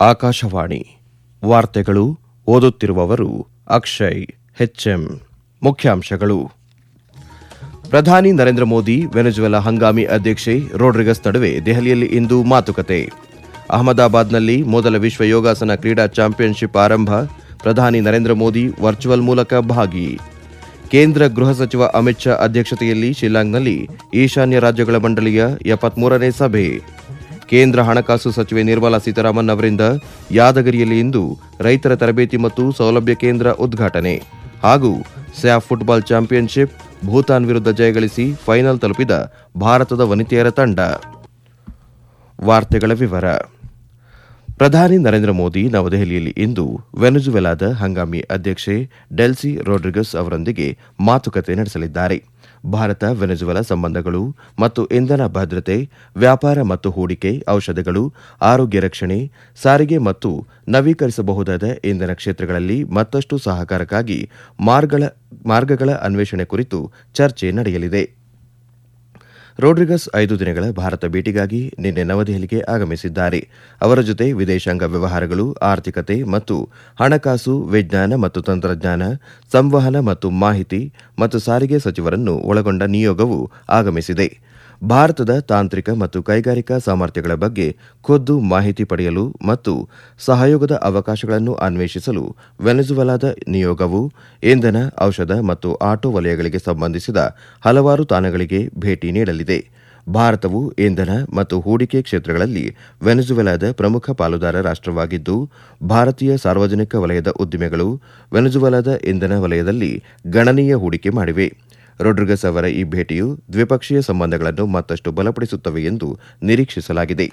ಆಕಾಶವಾಣಿ ವಾರ್ತೆಗಳು ಓದುತ್ತಿರುವವರು ಅಕ್ಷಯ್ ಹೆಚ್ಎಂ ಮುಖ್ಯಾಂಶಗಳು ಪ್ರಧಾನಿ ನರೇಂದ್ರ ಮೋದಿ ವೆನೆಜುವೆಲಾ ಹಂಗಾಮಿ ಅಧ್ಯಕ್ಷೆ ರೋಡ್ರಿಗಸ್ ನಡುವೆ ದೆಹಲಿಯಲ್ಲಿ ಇಂದು ಮಾತುಕತೆ ಅಹಮದಾಬಾದ್ನಲ್ಲಿ ಮೊದಲ ವಿಶ್ವ ಯೋಗಾಸನ ಕ್ರೀಡಾ ಚಾಂಪಿಯನ್ಶಿಪ್ ಆರಂಭ ಪ್ರಧಾನಿ ನರೇಂದ್ರ ಮೋದಿ ವರ್ಚುವಲ್ ಮೂಲಕ ಭಾಗಿ ಕೇಂದ್ರ ಗೃಹ ಸಚಿವ ಅಮಿತ್ ಶಾ ಅಧ್ಯಕ್ಷತೆಯಲ್ಲಿ ಶಿಲ್ಲಾಂಗ್ನಲ್ಲಿ ಈಶಾನ್ಯ ರಾಜ್ಯಗಳ ಮಂಡಳಿಯ ಎಪ್ಪತ್ಮೂರನೇ ಸಭೆ ಕೇಂದ್ರ ಹಣಕಾಸು ಸಚಿವೆ ನಿರ್ಮಲಾ ಸೀತಾರಾಮನ್ ಅವರಿಂದ ಯಾದಗಿರಿಯಲ್ಲಿ ಇಂದು ರೈತರ ತರಬೇತಿ ಮತ್ತು ಸೌಲಭ್ಯ ಕೇಂದ್ರ ಉದ್ಘಾಟನೆ ಹಾಗೂ ಸ್ಯಾಫ್ ಫುಟ್ಬಾಲ್ ಚಾಂಪಿಯನ್ಶಿಪ್ ಭೂತಾನ್ ವಿರುದ್ಧ ಜಯಗಳಿಸಿ ಫೈನಲ್ ತಲುಪಿದ ಭಾರತದ ವನಿತೆಯರ ತಂಡ ವಾರ್ತೆಗಳ ವಿವರ ಪ್ರಧಾನಿ ನರೇಂದ್ರ ಮೋದಿ ನವದೆಹಲಿಯಲ್ಲಿ ಇಂದು ವೆನೆಜುವೆಲಾದ ಹಂಗಾಮಿ ಅಧ್ಯಕ್ಷೆ ಡೆಲ್ಸಿ ರೋಡ್ರಿಗಸ್ ಅವರೊಂದಿಗೆ ಮಾತುಕತೆ ನಡೆಸಲಿದ್ದಾರೆ ಭಾರತ ವೆನೆಜುವೆಲಾ ಸಂಬಂಧಗಳು ಮತ್ತು ಇಂಧನ ಭದ್ರತೆ ವ್ಯಾಪಾರ ಮತ್ತು ಹೂಡಿಕೆ ಔಷಧಗಳು ಆರೋಗ್ಯ ರಕ್ಷಣೆ ಸಾರಿಗೆ ಮತ್ತು ನವೀಕರಿಸಬಹುದಾದ ಇಂಧನ ಕ್ಷೇತ್ರಗಳಲ್ಲಿ ಮತ್ತಷ್ಟು ಸಹಕಾರಕ್ಕಾಗಿ ಮಾರ್ಗಗಳ ಮಾರ್ಗಗಳ ಅನ್ವೇಷಣೆ ಕುರಿತು ಚರ್ಚೆ ನಡೆಯಲಿದೆ ರೋಡ್ರಿಗಸ್ ಐದು ದಿನಗಳ ಭಾರತ ಭೇಟಿಗಾಗಿ ನಿನ್ನೆ ನವದೆಹಲಿಗೆ ಆಗಮಿಸಿದ್ದಾರೆ ಅವರ ಜೊತೆ ವಿದೇಶಾಂಗ ವ್ಯವಹಾರಗಳು ಆರ್ಥಿಕತೆ ಮತ್ತು ಹಣಕಾಸು ವಿಜ್ಞಾನ ಮತ್ತು ತಂತ್ರಜ್ಞಾನ ಸಂವಹನ ಮತ್ತು ಮಾಹಿತಿ ಮತ್ತು ಸಾರಿಗೆ ಸಚಿವರನ್ನು ಒಳಗೊಂಡ ನಿಯೋಗವು ಆಗಮಿಸಿದೆ ಭಾರತದ ತಾಂತ್ರಿಕ ಮತ್ತು ಕೈಗಾರಿಕಾ ಸಾಮರ್ಥ್ಯಗಳ ಬಗ್ಗೆ ಖುದ್ದು ಮಾಹಿತಿ ಪಡೆಯಲು ಮತ್ತು ಸಹಯೋಗದ ಅವಕಾಶಗಳನ್ನು ಅನ್ವೇಷಿಸಲು ವೆನೆಜುವೆಲಾದ ನಿಯೋಗವು ಇಂಧನ ಔಷಧ ಮತ್ತು ಆಟೋ ವಲಯಗಳಿಗೆ ಸಂಬಂಧಿಸಿದ ಹಲವಾರು ತಾಣಗಳಿಗೆ ಭೇಟಿ ನೀಡಲಿದೆ ಭಾರತವು ಇಂಧನ ಮತ್ತು ಹೂಡಿಕೆ ಕ್ಷೇತ್ರಗಳಲ್ಲಿ ವೆನೆಜುವೆಲಾದ ಪ್ರಮುಖ ಪಾಲುದಾರ ರಾಷ್ಟವಾಗಿದ್ದು ಭಾರತೀಯ ಸಾರ್ವಜನಿಕ ವಲಯದ ಉದ್ದಿಮೆಗಳು ವೆನೆಜುವೆಲಾದ ಇಂಧನ ವಲಯದಲ್ಲಿ ಗಣನೀಯ ಹೂಡಿಕೆ ಮಾಡಿವೆ ರೊಡ್ರಿಗಸ್ ಅವರ ಈ ಭೇಟಿಯು ದ್ವಿಪಕ್ಷೀಯ ಸಂಬಂಧಗಳನ್ನು ಮತ್ತಷ್ಟು ಬಲಪಡಿಸುತ್ತವೆ ಎಂದು ನಿರೀಕ್ಷಿಸಲಾಗಿದೆ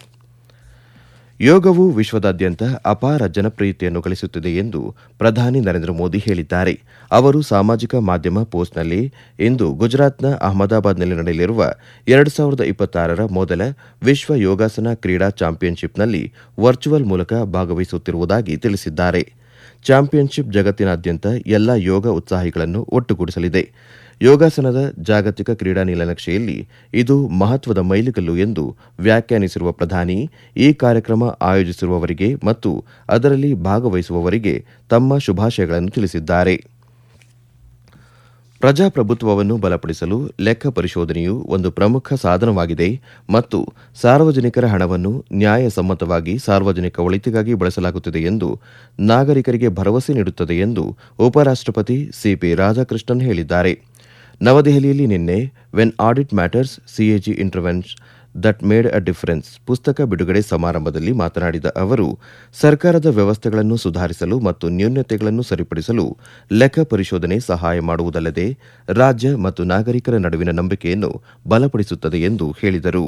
ಯೋಗವು ವಿಶ್ವದಾದ್ಯಂತ ಅಪಾರ ಜನಪ್ರಿಯತೆಯನ್ನು ಗಳಿಸುತ್ತಿದೆ ಎಂದು ಪ್ರಧಾನಿ ನರೇಂದ್ರ ಮೋದಿ ಹೇಳಿದ್ದಾರೆ ಅವರು ಸಾಮಾಜಿಕ ಮಾಧ್ಯಮ ಪೋಸ್ಟ್ನಲ್ಲಿ ಇಂದು ಗುಜರಾತ್ನ ಅಹಮದಾಬಾದ್ನಲ್ಲಿ ನಡೆಯಲಿರುವ ಎರಡು ಸಾವಿರದ ಇಪ್ಪತ್ತಾರರ ಮೊದಲ ವಿಶ್ವ ಯೋಗಾಸನ ಕ್ರೀಡಾ ಚಾಂಪಿಯನ್ಶಿಪ್ನಲ್ಲಿ ವರ್ಚುವಲ್ ಮೂಲಕ ಭಾಗವಹಿಸುತ್ತಿರುವುದಾಗಿ ತಿಳಿಸಿದ್ದಾರೆ ಚಾಂಪಿಯನ್ಶಿಪ್ ಜಗತ್ತಿನಾದ್ಯಂತ ಎಲ್ಲಾ ಯೋಗ ಉತ್ಸಾಹಿಗಳನ್ನು ಒಟ್ಟುಗೂಡಿಸಲಿದೆ ಯೋಗಾಸನದ ಜಾಗತಿಕ ಕ್ರೀಡಾ ನೀಲನಕ್ಷೆಯಲ್ಲಿ ಇದು ಮಹತ್ವದ ಮೈಲಿಗಲ್ಲು ಎಂದು ವ್ಯಾಖ್ಯಾನಿಸಿರುವ ಪ್ರಧಾನಿ ಈ ಕಾರ್ಯಕ್ರಮ ಆಯೋಜಿಸಿರುವವರಿಗೆ ಮತ್ತು ಅದರಲ್ಲಿ ಭಾಗವಹಿಸುವವರಿಗೆ ತಮ್ಮ ಶುಭಾಶಯಗಳನ್ನು ತಿಳಿಸಿದ್ದಾರೆ ಪ್ರಜಾಪ್ರಭುತ್ವವನ್ನು ಬಲಪಡಿಸಲು ಲೆಕ್ಕ ಪರಿಶೋಧನೆಯು ಒಂದು ಪ್ರಮುಖ ಸಾಧನವಾಗಿದೆ ಮತ್ತು ಸಾರ್ವಜನಿಕರ ಹಣವನ್ನು ನ್ಯಾಯಸಮ್ಮತವಾಗಿ ಸಾರ್ವಜನಿಕ ಒಳಿತಿಗಾಗಿ ಬಳಸಲಾಗುತ್ತಿದೆ ಎಂದು ನಾಗರಿಕರಿಗೆ ಭರವಸೆ ನೀಡುತ್ತದೆ ಎಂದು ಉಪರಾಷ್ಟಪತಿ ಸಿಪಿ ರಾಧಾಕೃಷ್ಣನ್ ಹೇಳಿದ್ದಾರೆ ನವದೆಹಲಿಯಲ್ಲಿ ನಿನ್ನೆ when audit matters CAG intervenes that made a difference ಪುಸ್ತಕ ಬಿಡುಗಡೆ ಸಮಾರಂಭದಲ್ಲಿ ಮಾತನಾಡಿದ ಅವರು ಸರ್ಕಾರದ ವ್ಯವಸ್ಥೆಗಳನ್ನು ಸುಧಾರಿಸಲು ಮತ್ತು ನ್ಯೂನತೆಗಳನ್ನು ಸರಿಪಡಿಸಲು ಲೆಕ್ಕ ಪರಿಶೋಧನೆ ಸಹಾಯ ಮಾಡುವುದಲ್ಲದೆ ರಾಜ್ಯ ಮತ್ತು ನಾಗರಿಕರ ನಡುವಿನ ನಂಬಿಕೆಯನ್ನು ಬಲಪಡಿಸುತ್ತದೆ ಎಂದು ಹೇಳಿದರು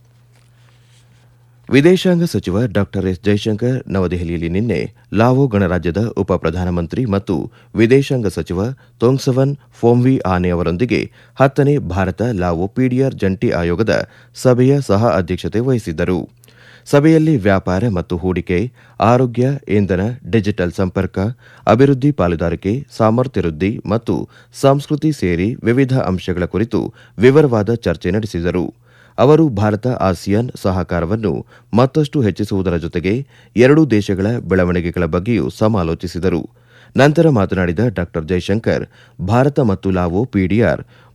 ವಿದೇಶಾಂಗ ಸಚಿವ ಡಾ ಎಸ್ ಜೈಶಂಕರ್ ನವದೆಹಲಿಯಲ್ಲಿ ನಿನ್ನೆ ಲಾವೋ ಗಣರಾಜ್ಯದ ಉಪ ಪ್ರಧಾನಮಂತ್ರಿ ಮತ್ತು ವಿದೇಶಾಂಗ ಸಚಿವ ತೊಂಗ್ಸವನ್ ಫೋಮ್ವಿ ಆನೆ ಅವರೊಂದಿಗೆ ಹತ್ತನೇ ಭಾರತ ಲಾವೋ ಪಿಡಿಆರ್ ಜಂಟಿ ಆಯೋಗದ ಸಭೆಯ ಸಹ ಅಧ್ಯಕ್ಷತೆ ವಹಿಸಿದ್ದರು ಸಭೆಯಲ್ಲಿ ವ್ಯಾಪಾರ ಮತ್ತು ಹೂಡಿಕೆ ಆರೋಗ್ಯ ಇಂಧನ ಡಿಜಿಟಲ್ ಸಂಪರ್ಕ ಅಭಿವೃದ್ಧಿ ಪಾಲುದಾರಿಕೆ ಸಾಮರ್ಥ್ಯ ವೃದ್ಧಿ ಮತ್ತು ಸಂಸ್ಕೃತಿ ಸೇರಿ ವಿವಿಧ ಅಂಶಗಳ ಕುರಿತು ವಿವರವಾದ ಚರ್ಚೆ ನಡೆಸಿದರು ಅವರು ಭಾರತ ಆಸಿಯಾನ್ ಸಹಕಾರವನ್ನು ಮತ್ತಷ್ಟು ಹೆಚ್ಚಿಸುವುದರ ಜೊತೆಗೆ ಎರಡೂ ದೇಶಗಳ ಬೆಳವಣಿಗೆಗಳ ಬಗ್ಗೆಯೂ ಸಮಾಲೋಚಿಸಿದರು ನಂತರ ಮಾತನಾಡಿದ ಡಾ ಜೈಶಂಕರ್ ಭಾರತ ಮತ್ತು ಲಾವೋ ಪಿಡಿಆರ್